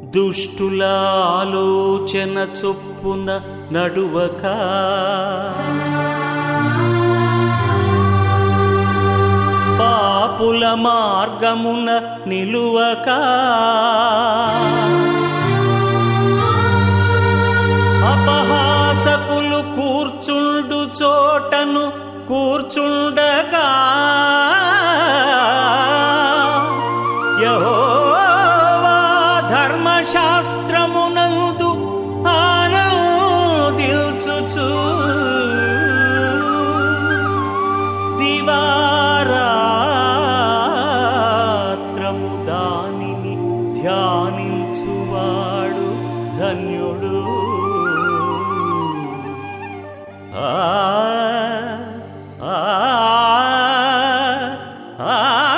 దుష్టుల ఆలోచన చొప్పున నడువక పాపుల మార్గమున నిలువక అపహాసకులు కూర్చుండు చోటను కూర్చుండగా యహోవా ధర్మశాస్త్రమునందు ఆనందించుచు దివారాత్రము దానిని ధ్యానించువాడు ధన్యుడు ఆ ఆ ఆ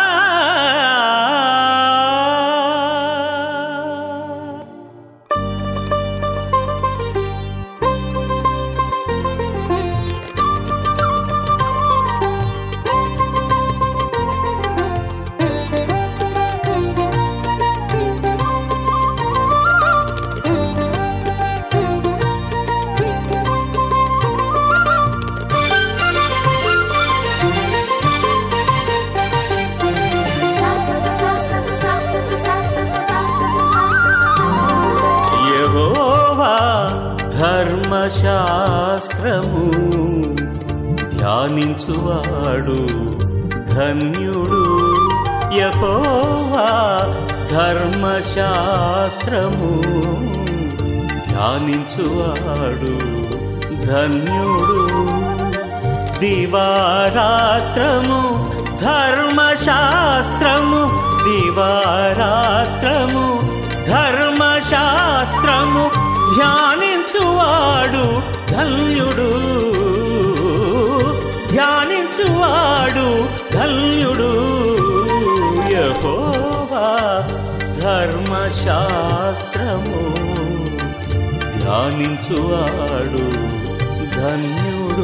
యెహోవా ధర్మశాస్త్రము ధ్యానించువాడు ధన్యుడు యెహోవా ధర్మశాస్త్రము ధ్యానించువాడు ధన్యుడు దివారాత్రము ధర్మశాస్త్రము దివారాత్రము ధర్మశాస్త్రము ధ్యానించువాడు ధన్యుడు ధ్యానించువాడు ధన్యుడు యహోవా ధర్మశాస్త్రము ధ్యానించువాడు ధన్యుడు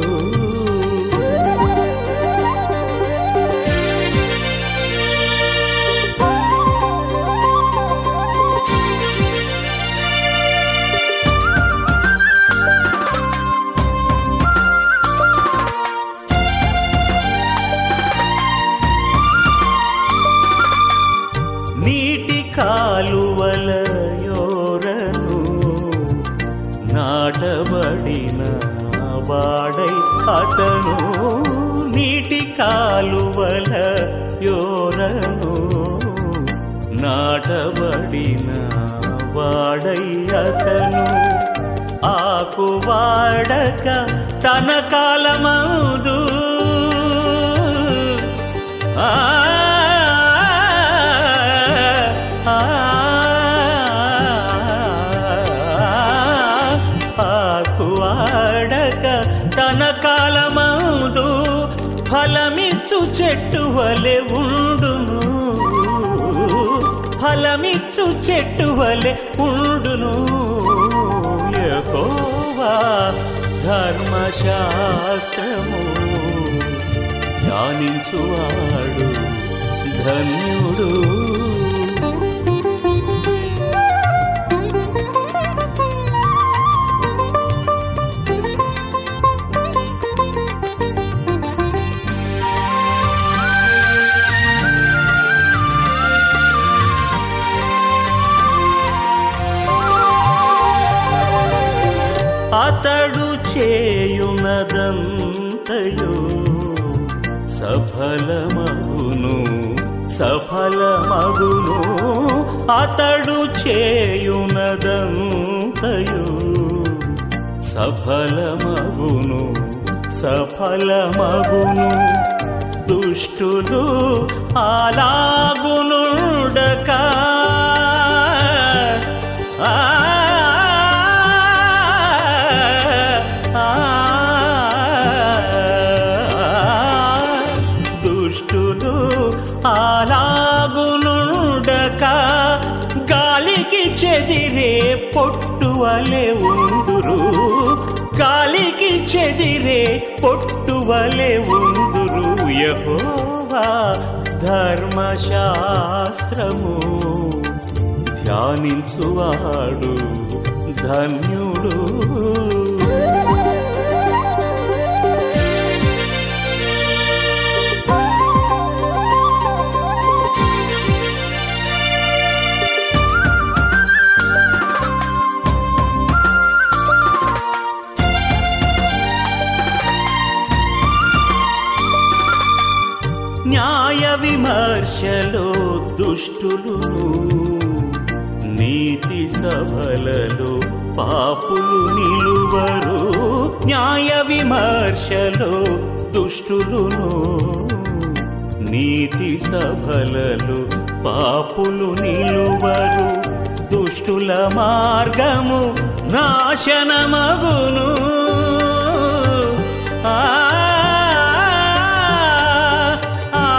నీటి కాలువల యోరను నాటబడిన వాడై అతను నీటి కాలువల యోరను నాటబడిన వాడై అతను ఆకు వాడక తన కాలమందు ఆ ఆకువాడక తన కాలమందు ఫలమిచ్చు చెట్టు వలె ఉండును ఫలమిచ్చు చెట్టు వలె ఉండును యెహోవా ధర్మశాస్త్రము ధ్యానించువాడు ధన్యుడు అతడు చేయునదంతయు సఫలమగును సఫలమగును అతడు చేయునదంతయు సఫలమగును సఫలమగును దుష్టులు అలాగునుండక ఆ దుష్టులు అలాగునుండక గాలికి చెదిరే పొట్టువలే ఉందురు గాలికి చెదిరే పొట్టువలే ఉందురు యహోవా ధర్మశాస్త్రము ధ్యానించువాడు ధన్యుడు న్యాయ విమర్శలో దుష్టులు నీతి సభలలో పాపులు నిలువరు న్యాయ విమర్శలో దుష్టులును నీతి సభలలో పాపులు నిలువరు దుష్టుల మార్గము నాశనమగును ఆ ఆ,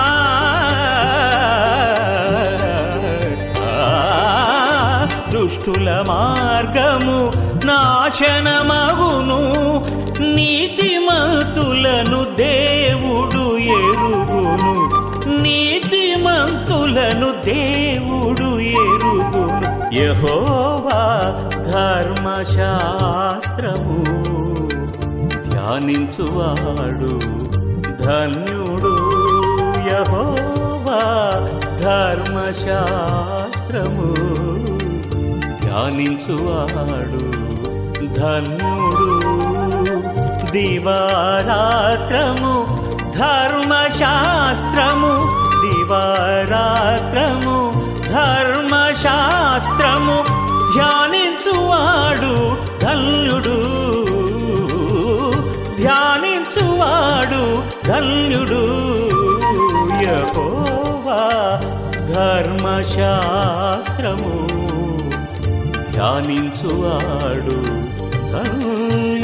ఆ, దుష్టుల మార్గము నాశనమగును నీతిమంతులను దేవుడు ఎరుగును నీతిమంతులను దేవుడు ఎరుగును యహోవా ధర్మశాస్త్రము ధ్యానించువాడు ధన్యుడు యహోవా ధర్మశాస్త్రము ధ్యానించువాడు ధన్యుడు దివారాత్రము ధర్మశాస్త్రము దివారాత్రము ధర్మశాస్త్రము ధ్యానించువాడు ధన్యుడు ధ్యానించువాడు ధన్యుడు యహోవా ధర్మశాస్త్రము ధ్యానించువాడు ధన్యుడు